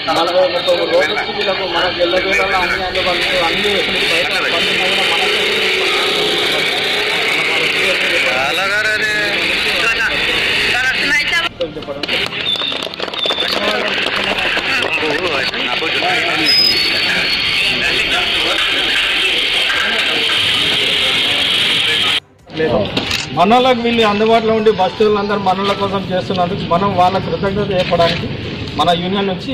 నలభై ముప్పై రోడ్ల స్థితిలకు మన గెల్లగూడలో అన్ని అందుబాటులో అన్ని ఎక్కడికి బయట పడుతున్నా కూడా మనకు చెప్పడం లేదు మనోళ్ళకి వీళ్ళు అందుబాటులో ఉండి బస్సులు అందరూ మనోళ్ళ కోసం చేస్తున్నందుకు మనం వాళ్ళ కృతజ్ఞత చెప్పడానికి మన యూనియన్ నుంచి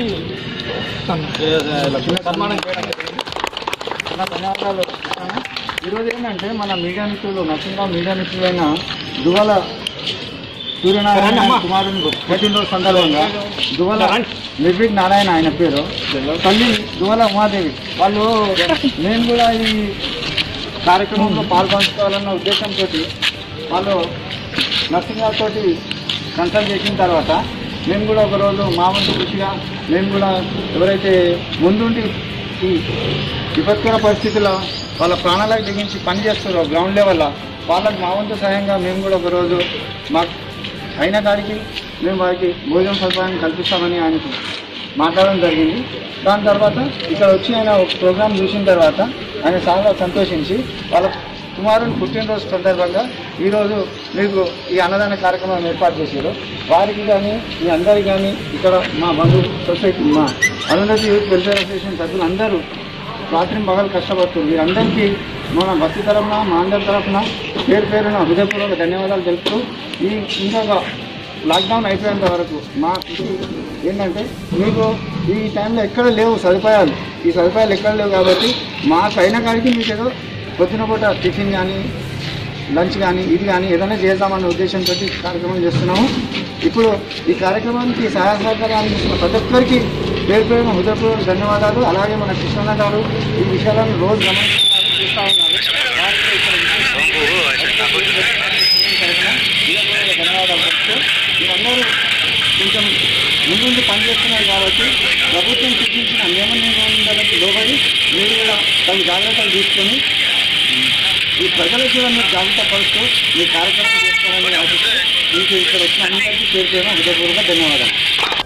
సన్మానం చేయడం జరిగింది నా ధన్యవాదాలు ఈరోజు ఏంటంటే మన మీడియా మిత్రులు నరసింహరావు మీడియా మిత్రులైన దువల సూర్యనారాయణ కుమారుని పుట్టినరోజు సందర్భంగా దువల నిర్విఘ్ నారాయణ ఆయన పేరు తల్లి దువల ఉమాదేవి వాళ్ళు నేను కూడా ఈ కార్యక్రమంలో పాల్గొంచుకోవాలన్న ఉద్దేశంతో వాళ్ళు నరసింహరావు తోటి కన్సల్ట్ చేసిన తర్వాత మేము కూడా ఒకరోజు మా వంతు కృషిగా మేము కూడా ఎవరైతే ముందుండి ఈ విపత్కర పరిస్థితుల్లో వాళ్ళ ప్రాణాలకు దిగించి పని చేస్తారో గ్రౌండ్ లెవెల్లో వాళ్ళకి మా వంతు సహాయంగా మేము కూడా ఒకరోజు మాకు అయిన కాడికి మేము వారికి భోజన సదుపాయం కల్పిస్తామని ఆయనకు మాట్లాడడం జరిగింది దాని తర్వాత ఇక్కడ వచ్చి ఆయన ఒక ప్రోగ్రాం చూసిన తర్వాత ఆయన చాలా సంతోషించి వాళ్ళ కుమారుని పుట్టినరోజు సందర్భంగా ఈరోజు మీకు ఈ అన్నదాన కార్యక్రమం ఏర్పాటు చేశారు వారికి కానీ మీ అందరికి కానీ ఇక్కడ మా బంధు సొసైటీ మా అరుణతి యూత్ వెల్ఫేర్ అసోసియేషన్ సభ్యులు అందరూ రాత్రి పగలు కష్టపడుతుంది మీరందరికీ మన భక్తి తరఫున మా అందరి తరఫున పేరు పేరున హృదయపూర్వక ధన్యవాదాలు తెలుపుతూ ఈ ఇంకొక లాక్డౌన్ అయిపోయేంత వరకు మా కృషి ఏంటంటే మీకు ఈ టైంలో ఎక్కడ లేవు సదుపాయాలు ఈ సదుపాయాలు ఎక్కడ లేవు కాబట్టి మా అయిన కాడికి మీకు ఏదో పొద్దున పూట టిఫిన్ కానీ లంచ్ కానీ ఇది కానీ ఏదైనా చేద్దామన్న ఉద్దేశంతో ఈ కార్యక్రమం చేస్తున్నాము ఇప్పుడు ఈ కార్యక్రమానికి సహాయ సహకారాలు అందిస్తున్న ప్రతి ఒక్కరికి పేరు పేరున హృదయపూర్వక ధన్యవాదాలు అలాగే మన కృష్ణన్న గారు ఈ విషయాలను రోజు గమనిస్తున్నారు చూస్తూ ఉన్నారు వారికి ఇక్కడ హృదయపూర్వక ధన్యవాదాలు చెప్తూ మీరందరూ కొంచెం ముందుండి పనిచేస్తున్నారు కాబట్టి ప్రభుత్వం సూచించిన నియమ నిబంధనలకు లోబడి మీరు కూడా తగు జాగ్రత్తలు తీసుకొని ఈ ప్రజలకు కూడా మీరు జాగ్రత్త పరుస్తూ మీ కార్యక్రమం చేసుకోవాలని ఆశిస్తూ మీకు ఇక్కడ వచ్చిన అందరికీ పేరు పేరున హృదయపూర్వక ధన్యవాదాలు